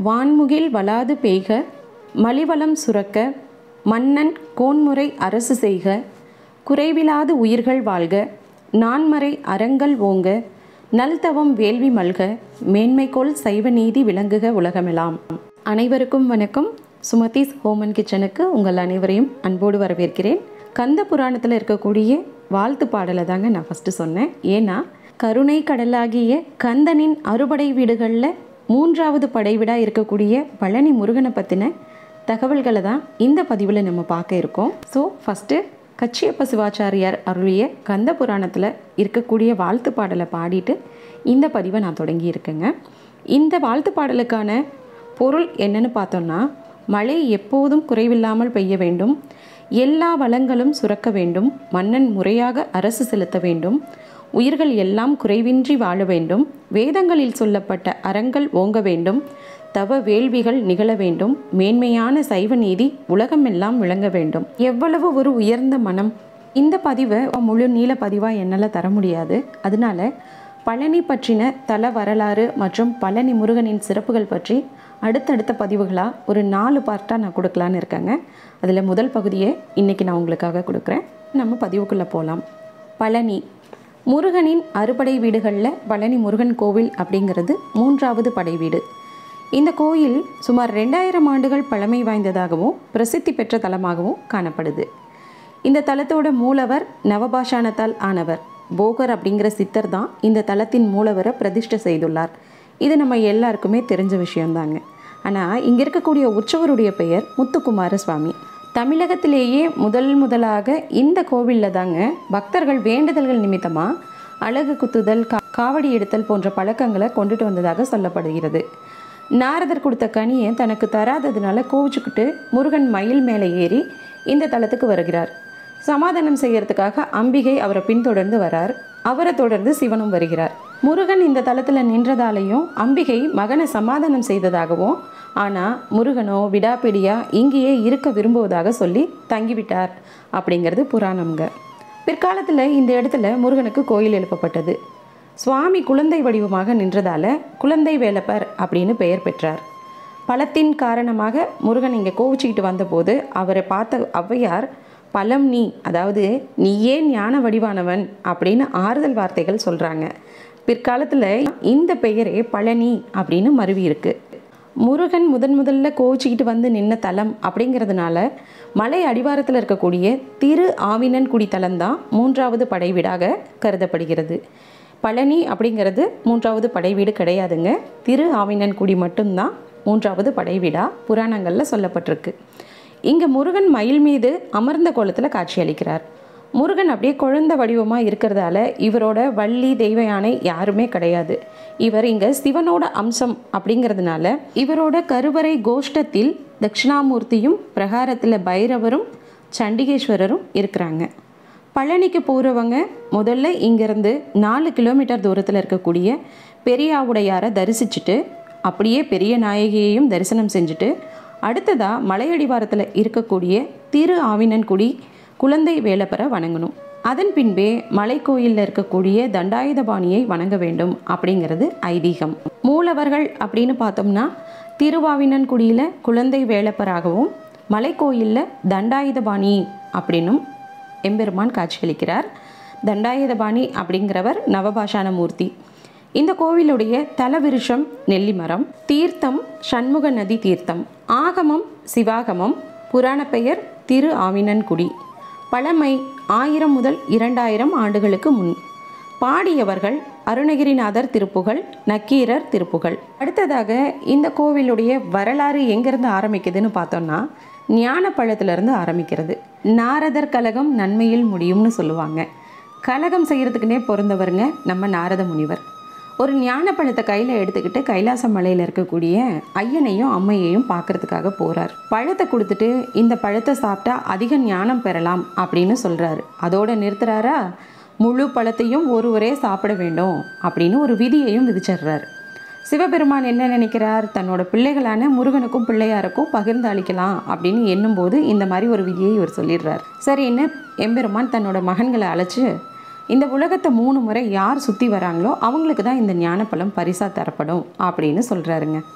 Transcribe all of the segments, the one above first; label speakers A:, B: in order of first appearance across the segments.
A: வான்முகில் வளாது பெய்க மலிவளம் சுரக்க மன்னன் கோன்முறை அரசு செய்க குறைவிலாது உயிர்கள் வாழ்க நான்மறை அறங்கள் ஓங்க நல்தவம் வேள்வி மல்க மேன்மைக்கோள் சைவ நீதி விளங்குக உலகமெல்லாம் அனைவருக்கும் வணக்கம் சுமதிஸ் ஹோமன் கிச்சனுக்கு உங்கள் அனைவரையும் அன்போடு வரவேற்கிறேன் கந்த புராணத்தில் இருக்கக்கூடிய வாழ்த்து பாடலை தாங்க நான் ஃபஸ்ட்டு சொன்னேன் ஏன்னா கருணை கடலாகிய கந்தனின் அறுபடை வீடுகளில் மூன்றாவது படைவீடாக இருக்கக்கூடிய பழனி முருகனை பற்றின தகவல்களை தான் இந்த பதிவில் நம்ம பார்க்க இருக்கோம் ஸோ ஃபஸ்ட்டு கச்சியப்ப சிவாச்சாரியார் அருளிய கந்த புராணத்தில் இருக்கக்கூடிய வாழ்த்து பாடலை பாடிட்டு இந்த பதிவை நான் தொடங்கி இருக்கேங்க இந்த வாழ்த்து பாடலுக்கான பொருள் என்னன்னு பார்த்தோம்னா மழை எப்போதும் குறைவில்லாமல் பெய்ய வேண்டும் எல்லா வளங்களும் சுரக்க வேண்டும் மன்னன் முறையாக அரசு செலுத்த வேண்டும் உயிர்கள் எல்லாம் குறைவின்றி வாழ வேண்டும் வேதங்களில் சொல்லப்பட்ட அறங்கள் ஓங்க வேண்டும் தவ வேள்விகள் நிகழ வேண்டும் மேன்மையான சைவ நீதி உலகமெல்லாம் விளங்க வேண்டும் எவ்வளவு ஒரு உயர்ந்த மனம் இந்த பதிவை முழு நீள பதிவாக என்னால் தர முடியாது அதனால பழனி பற்றின தல வரலாறு மற்றும் பழனி முருகனின் சிறப்புகள் பற்றி அடுத்தடுத்த பதிவுகளாக ஒரு நாலு பார்ட்டாக நான் கொடுக்கலான்னு இருக்கேங்க அதில் முதல் பகுதியை இன்றைக்கி நான் உங்களுக்காக கொடுக்குறேன் நம்ம பதிவுக்குள்ளே போகலாம் பழனி முருகனின் அறுபடை வீடுகளில் பழனி முருகன் கோவில் அப்படிங்கிறது மூன்றாவது படை வீடு இந்த கோயில் சுமார் ரெண்டாயிரம் ஆண்டுகள் பழமை வாய்ந்ததாகவும் பிரசித்தி பெற்ற தலமாகவும் காணப்படுது இந்த தலத்தோட மூலவர் நவபாஷாணத்தால் ஆனவர் போகர் அப்படிங்கிற சித்தர் தான் இந்த தலத்தின் மூலவரை பிரதிஷ்டை செய்துள்ளார் இது நம்ம எல்லாருக்குமே தெரிஞ்ச விஷயம்தாங்க ஆனால் இங்கே இருக்கக்கூடிய உற்சவருடைய பெயர் முத்துக்குமார சுவாமி தமிழகத்திலேயே முதல் முதலாக இந்த கோவிலில் தாங்க பக்தர்கள் வேண்டுதல்கள் நிமித்தமாக அழகு குத்துதல் கா காவடி எடுத்தல் போன்ற பழக்கங்களை கொண்டுட்டு வந்ததாக சொல்லப்படுகிறது நாரதர் கொடுத்த கனியை தனக்கு தராததுனால கோவிச்சுக்கிட்டு முருகன் மயில் மேலே ஏறி இந்த தலத்துக்கு வருகிறார் சமாதானம் செய்யறதுக்காக அம்பிகை அவரை பின்தொடர்ந்து வரார் அவரை தொடர்ந்து சிவனும் வருகிறார் முருகன் இந்த தலத்தில் நின்றதாலையும் அம்பிகை மகனை சமாதானம் செய்ததாகவும் ஆனால் முருகனோ விடாப்பிடியா இங்கேயே இருக்க விரும்புவதாக சொல்லி தங்கிவிட்டார் அப்படிங்கிறது புராணம்ங்க பிற்காலத்தில் இந்த இடத்துல முருகனுக்கு கோயில் எழுப்பப்பட்டது சுவாமி குழந்தை வடிவமாக நின்றதால குழந்தை வேலப்பர் அப்படின்னு பெயர் பெற்றார் பலத்தின் காரணமாக முருகன் இங்கே கோவிச்சுக்கிட்டு வந்தபோது அவரை பார்த்த ஔவையார் பலம் நீ அதாவது நீயே ஞான வடிவானவன் அப்படின்னு ஆறுதல் வார்த்தைகள் சொல்கிறாங்க பிற்காலத்தில் இந்த பெயரே பழனி அப்படின்னு மருவி இருக்கு முருகன் முதன் முதல்ல கோவிச்சுக்கிட்டு வந்து நின்ன தலம் அப்படிங்கிறதுனால மலை அடிவாரத்தில் இருக்கக்கூடிய திரு ஆவினன்குடி தலம் தான் மூன்றாவது படைவீடாக கருதப்படுகிறது பழனி அப்படிங்கிறது மூன்றாவது படைவீடு கிடையாதுங்க திரு ஆவினன்குடி மட்டும்தான் மூன்றாவது படைவீடாக புராணங்களில் சொல்லப்பட்டிருக்கு இங்கே முருகன் மயில் மீது அமர்ந்த கோலத்தில் காட்சியளிக்கிறார் முருகன் அப்படியே குழந்தை வடிவமாக இருக்கிறதால இவரோட வள்ளி தெய்வ யானை யாருமே கிடையாது இவர் இங்கே சிவனோட அம்சம் அப்படிங்கிறதுனால இவரோட கருவறை கோஷ்டத்தில் தட்சிணாமூர்த்தியும் பிரகாரத்தில் பைரவரும் சண்டிகேஸ்வரரும் இருக்கிறாங்க பழனிக்கு போகிறவங்க முதல்ல இங்கேருந்து நாலு கிலோமீட்டர் தூரத்தில் இருக்கக்கூடிய பெரியாவுடையாரை தரிசிச்சுட்டு அப்படியே பெரிய நாயகியையும் தரிசனம் செஞ்சுட்டு அடுத்ததாக மலையடிவாரத்தில் இருக்கக்கூடிய திரு ஆவினன்குடி குழந்தை வேலப்பரை வணங்கணும் அதன் பின்பே மலைக்கோயிலில் இருக்கக்கூடிய தண்டாயுதபாணியை வணங்க வேண்டும் அப்படிங்கிறது ஐதீகம் மூலவர்கள் அப்படின்னு பார்த்தோம்னா திருவாவினன்குடியில் குழந்தை வேலப்பராகவும் மலைக்கோயிலில் தண்டாயுதபாணி அப்படின்னும் எம்பெருமான் காட்சியளிக்கிறார் தண்டாயுதபாணி அப்படிங்கிறவர் நவபாஷான மூர்த்தி இந்த கோவிலுடைய தலவிருஷம் நெல்லிமரம் தீர்த்தம் சண்முக நதி தீர்த்தம் ஆகமம் சிவாகமம் புராண பெயர் திரு ஆவினன்குடி பழமை ஆயிரம் முதல் இரண்டாயிரம் ஆண்டுகளுக்கு முன் பாடியவர்கள் அருணகிரிநாதர் திருப்புகழ் நக்கீரர் திருப்புகழ் அடுத்ததாக இந்த கோவிலுடைய வரலாறு எங்கேருந்து ஆரம்பிக்குதுன்னு பார்த்தோம்னா ஞான பழத்திலிருந்து ஆரம்பிக்கிறது நாரதர் கலகம் நன்மையில் முடியும்னு சொல்லுவாங்க கலகம் செய்கிறதுக்குனே பிறந்தவருங்க நம்ம நாரத முனிவர் ஒரு ஞான பழத்தை கையில் எடுத்துக்கிட்டு கைலாச மலையில் இருக்கக்கூடிய ஐயனையும் அம்மையையும் பார்க்கறதுக்காக போகிறார் பழத்தை கொடுத்துட்டு இந்த பழத்தை சாப்பிட்டா அதிக ஞானம் பெறலாம் அப்படின்னு சொல்கிறாரு அதோட நிறுத்துறாரா முழு பழத்தையும் ஒருவரே சாப்பிட வேண்டும் அப்படின்னு ஒரு விதியையும் விதிச்சிடுறார் சிவபெருமான் என்ன நினைக்கிறார் தன்னோட பிள்ளைகளான முருகனுக்கும் பிள்ளையாருக்கும் பகிர்ந்து அளிக்கலாம் அப்படின்னு எண்ணும்போது இந்த மாதிரி ஒரு விதியை இவர் சொல்லிடுறார் சரின்னு எம்பெருமான் தன்னோட மகன்களை அழைச்சு இந்த உலகத்தை மூணு முறை யார் சுற்றி வராங்களோ அவங்களுக்கு தான் இந்த ஞானப்பழம் பரிசாக தரப்படும் அப்படின்னு சொல்கிறாருங்க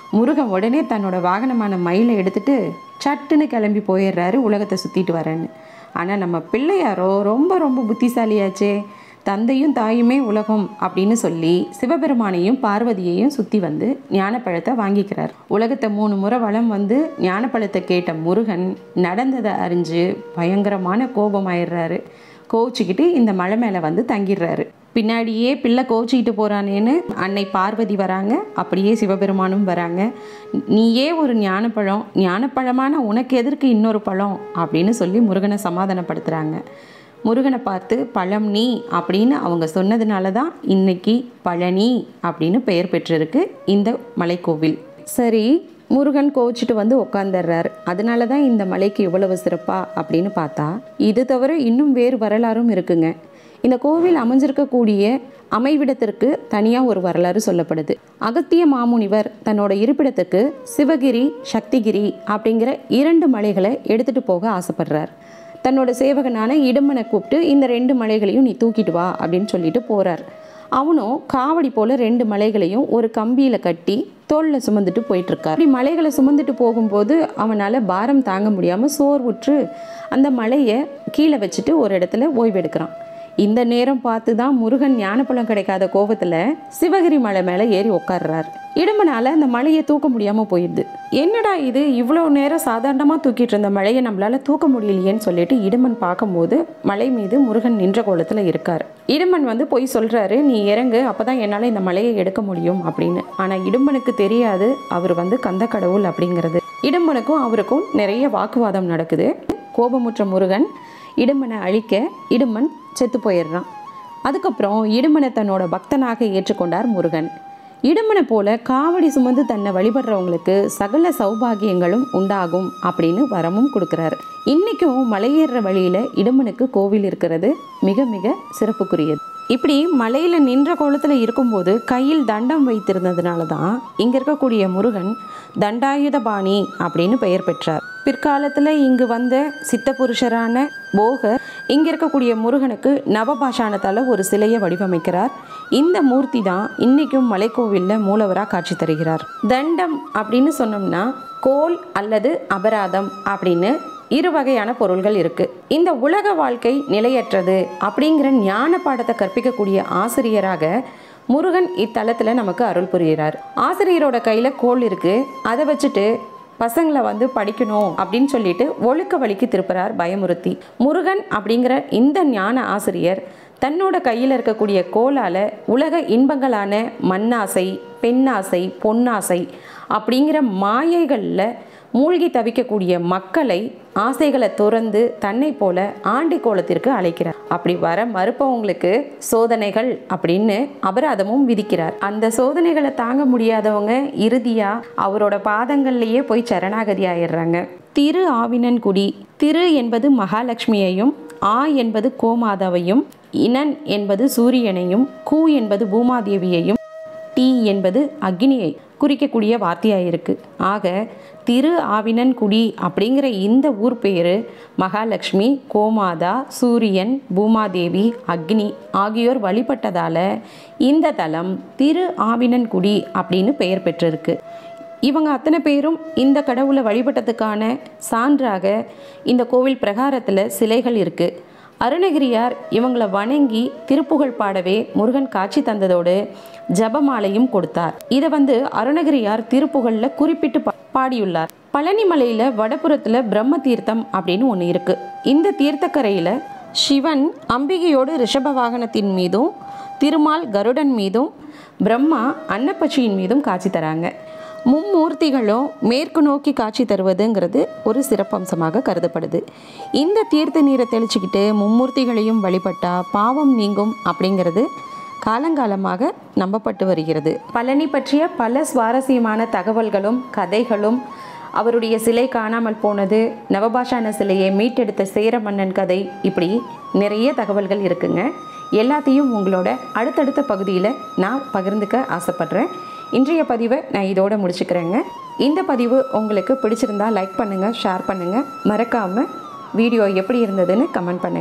A: முருகன் உடனே தன்னோட வாகனமான மயிலை எடுத்துட்டு சட்டுன்னு கிளம்பி போயிடுறாரு உலகத்தை சுற்றிட்டு வரேன்னு ஆனால் நம்ம பிள்ளையாரோ ரொம்ப ரொம்ப புத்திசாலியாச்சே தந்தையும் தாயுமே உலகம் அப்படின்னு சொல்லி சிவபெருமானையும் பார்வதியையும் சுற்றி வந்து ஞானப்பழத்தை வாங்கிக்கிறார் உலகத்தை மூணு முறை வளம் வந்து ஞானப்பழத்தை கேட்ட முருகன் நடந்ததை அறிஞ்சு பயங்கரமான கோபமாயிடுறாரு கோச்சிக்கிட்டு இந்த மலை மேலே வந்து தங்கிடுறாரு பின்னாடியே பிள்ளை கோச்சிக்கிட்டு போகிறானேன்னு அன்னை பார்வதி வராங்க அப்படியே சிவபெருமானும் வராங்க நீயே ஒரு ஞானப்பழம் ஞானப்பழமான உனக்கு எதற்கு இன்னொரு பழம் அப்படின்னு சொல்லி முருகனை சமாதானப்படுத்துகிறாங்க முருகனை பார்த்து பழம் நீ அப்படின்னு அவங்க சொன்னதுனால தான் இன்னைக்கு பழனி அப்படின்னு பெயர் பெற்றிருக்கு இந்த மலைக்கோவில் சரி முருகன் கோச்சிட்டு வந்து உட்காந்துடுறாரு அதனால தான் இந்த மலைக்கு இவ்வளவு சிறப்பா அப்படின்னு பார்த்தா இது தவிர இன்னும் வேறு வரலாறும் இருக்குங்க இந்த கோவில் அமைஞ்சிருக்கக்கூடிய அமைவிடத்திற்கு தனியாக ஒரு வரலாறு சொல்லப்படுது அகத்திய மாமுனிவர் தன்னோட இருப்பிடத்துக்கு சிவகிரி சக்திகிரி அப்படிங்கிற இரண்டு மலைகளை எடுத்துட்டு போக ஆசைப்படுறார் தன்னோட சேவகனான இடுமனை கூப்பிட்டு இந்த ரெண்டு மலைகளையும் நீ தூக்கிட்டு வா அப்படின்னு சொல்லிட்டு போறார் அவனும் காவடி போல ரெண்டு மலைகளையும் ஒரு கம்பியில கட்டி தோளில் சுமந்துட்டு போயிட்டு இருக்கார் இப்படி மலைகளை சுமந்துட்டு போகும்போது அவனால் பாரம் தாங்க முடியாமல் சோர்வுற்று அந்த மலையை கீழே வச்சுட்டு ஒரு இடத்துல ஓய்வெடுக்கிறான் இந்த நேரம் பார்த்து தான் முருகன் ஞானப்பழம் கிடைக்காத கோபத்தில் சிவகிரி மலை மேலே ஏறி உட்கார்றார் இடுமனால அந்த மலையை தூக்க முடியாமல் போயிடுது என்னடா இது இவ்வளோ நேரம் சாதாரணமாக தூக்கிட்டு இருந்த மலையை நம்மளால தூக்க முடியலையேன்னு சொல்லிட்டு இடுமன் பார்க்கும்போது மலை மீது முருகன் நின்ற கோலத்தில் இருக்கார் இடுமன் வந்து போய் சொல்கிறாரு நீ இறங்கு அப்போ தான் என்னால் இந்த மலையை எடுக்க முடியும் அப்படின்னு ஆனால் இடும்பனுக்கு தெரியாது அவர் வந்து கந்த கடவுள் அப்படிங்கிறது இடும்பனுக்கும் அவருக்கும் நிறைய வாக்குவாதம் நடக்குது கோபமுற்ற முருகன் இடுமனை அழிக்க இடுமன் செத்து போயிடுறான் அதுக்கப்புறம் இடுமனை தன்னோட பக்தனாக ஏற்றுக்கொண்டார் முருகன் இடுமனை போல காவடி சுமந்து தன்னை வழிபடுறவங்களுக்கு சகல சௌபாகியங்களும் உண்டாகும் அப்படின்னு வரமும் கொடுக்குறாரு இன்னைக்கும் மலையேறுற வழியில இடுமனுக்கு கோவில் இருக்கிறது மிக மிக சிறப்புக்குரியது இப்படி மலையில் நின்ற கோலத்தில் இருக்கும்போது கையில் தண்டம் வைத்திருந்ததுனால தான் இங்கே இருக்கக்கூடிய முருகன் தண்டாயுதபாணி அப்படின்னு பெயர் பெற்றார் பிற்காலத்தில் இங்கு வந்த சித்த புருஷரான போகர் இங்கே இருக்கக்கூடிய முருகனுக்கு நவபாஷாணத்தால் ஒரு சிலையை வடிவமைக்கிறார் இந்த மூர்த்தி தான் இன்றைக்கும் மலைக்கோவிலில் மூலவராக காட்சி தருகிறார் தண்டம் அப்படின்னு சொன்னோம்னா கோல் அல்லது அபராதம் அப்படின்னு இரு வகையான பொருள்கள் இருக்கு இந்த உலக வாழ்க்கை நிலையற்றது அப்படிங்கிற ஞான பாடத்தை கற்பிக்கக்கூடிய ஆசிரியராக முருகன் இத்தலத்தில் நமக்கு அருள் புரிகிறார் ஆசிரியரோட கையில் கோல் இருக்கு அதை வச்சுட்டு பசங்களை வந்து படிக்கணும் அப்படின்னு சொல்லிட்டு ஒழுக்க வழிக்கு திருப்புறார் பயமுறுத்தி முருகன் அப்படிங்கிற இந்த ஞான ஆசிரியர் தன்னோட கையில் இருக்கக்கூடிய கோலால் உலக இன்பங்களான மண்ணாசை பெண்ணாசை பொன்னாசை அப்படிங்கிற மாயைகளில் மூழ்கி தவிக்கக்கூடிய மக்களை ஆசைகளை துறந்து தன்னை போல ஆண்டி கோலத்திற்கு அழைக்கிறார் அப்படி வர மறுப்பவங்களுக்கு சோதனைகள் அப்படின்னு அபராதமும் விதிக்கிறார் அந்த சோதனைகளை தாங்க முடியாதவங்க இறுதியா அவரோட பாதங்கள்லேயே போய் சரணாகதி ஆயிடுறாங்க திரு ஆவினன்குடி திரு என்பது மகாலட்சுமியையும் ஆ என்பது கோமாதாவையும் இனன் என்பது சூரியனையும் கூ என்பது பூமாதேவியையும் டி என்பது அக்னியை குறிக்கக்கூடிய வார்த்தையாக இருக்கு ஆக திரு ஆவினன்குடி அப்படிங்கிற இந்த ஊர் பேர் மகாலட்சுமி கோமாதா சூரியன் பூமாதேவி அக்னி ஆகியோர் வழிபட்டதால இந்த தலம் திரு ஆவினன்குடி அப்படின்னு பெயர் பெற்றிருக்கு இவங்க அத்தனை பேரும் இந்த கடவுளை வழிபட்டதுக்கான சான்றாக இந்த கோவில் பிரகாரத்தில் சிலைகள் இருக்குது அருணகிரியார் இவங்களை வணங்கி திருப்புகழ் பாடவே முருகன் காட்சி தந்ததோடு ஜபமாலையும் கொடுத்தார் இதை வந்து அருணகிரியார் திருப்புகழில் குறிப்பிட்டு பா- பாடியுள்ளார் பழனி மலையில் வடபுறத்தில் பிரம்ம தீர்த்தம் அப்படின்னு ஒன்று இருக்கு இந்த தீர்த்தக்கரையில் சிவன் அம்பிகையோடு ரிஷப வாகனத்தின் மீதும் திருமால் கருடன் மீதும் பிரம்மா அன்னப்பட்சியின் மீதும் காட்சி தராங்க மும்மூர்த்திகளும் மேற்கு நோக்கி காட்சி தருவதுங்கிறது ஒரு சிறப்பம்சமாக கருதப்படுது இந்த தீர்த்த நீரை தெளிச்சுக்கிட்டு மும்மூர்த்திகளையும் வழிபட்டா பாவம் நீங்கும் அப்படிங்கிறது காலங்காலமாக நம்பப்பட்டு வருகிறது பழனி பற்றிய பல சுவாரஸ்யமான தகவல்களும் கதைகளும் அவருடைய சிலை காணாமல் போனது நவபாஷான சிலையை மீட்டெடுத்த சேர மன்னன் கதை இப்படி நிறைய தகவல்கள் இருக்குங்க எல்லாத்தையும் உங்களோட அடுத்தடுத்த பகுதியில் நான் பகிர்ந்துக்க ஆசைப்படுறேன் இன்றைய பதிவை நான் இதோட முடிச்சுக்கிறேங்க இந்த பதிவு உங்களுக்கு பிடிச்சிருந்தா லைக் பண்ணுங்கள் ஷேர் பண்ணுங்கள் மறக்காமல் வீடியோ எப்படி இருந்ததுன்னு கமெண்ட் பண்ணுங்கள்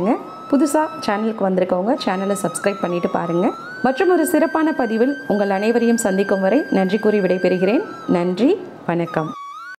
A: புதுசாக சேனலுக்கு வந்திருக்கவங்க சேனலை சப்ஸ்கிரைப் பண்ணிட்டு பாருங்கள் மற்றும் ஒரு சிறப்பான பதிவில் உங்கள் அனைவரையும் சந்திக்கும் வரை நன்றி கூறி விடைபெறுகிறேன் நன்றி வணக்கம்